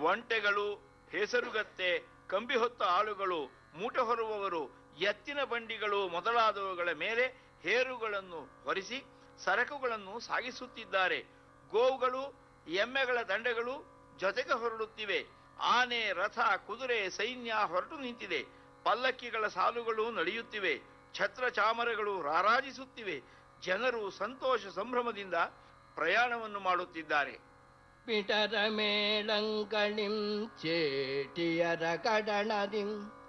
ಒಂಟೆಗಳು ಹೆಸರುಗತ್ತೆ ಕಂಬಿ ಹೊತ್ತ ಆಳುಗಳು ಮೂಟೆ ಹೊರುವವರು ಎತ್ತಿನ ಬಂಡಿಗಳು ಮೊದಲಾದವುಗಳ ಮೇಲೆ ಹೇರುಗಳನ್ನು ಹೊರಿಸಿ ಸರಕುಗಳನ್ನು ಸಾಗಿಸುತ್ತಿದ್ದಾರೆ ಗೋವುಗಳು ಎಮ್ಮೆಗಳ ದಂಡೆಗಳು ಜೊತೆಗೆ ಹೊರಡುತ್ತಿವೆ ಆನೆ ರಥ ಕುದುರೆ ಸೈನ್ಯ ಹೊರಟು ನಿಂತಿದೆ ಪಲ್ಲಕ್ಕಿಗಳ ಸಾಲುಗಳು ನಡೆಯುತ್ತಿವೆ ಛತ್ರ ಚಾಮರಗಳು ರಾರಾಜಿಸುತ್ತಿವೆ ಜನರು ಸಂತೋಷ ಸಂಭ್ರಮದಿಂದ ಪ್ರಯಾಣವನ್ನು ಮಾಡುತ್ತಿದ್ದಾರೆ പിടരമേളങ്കളിം ചേട്ടിയര കടണതിം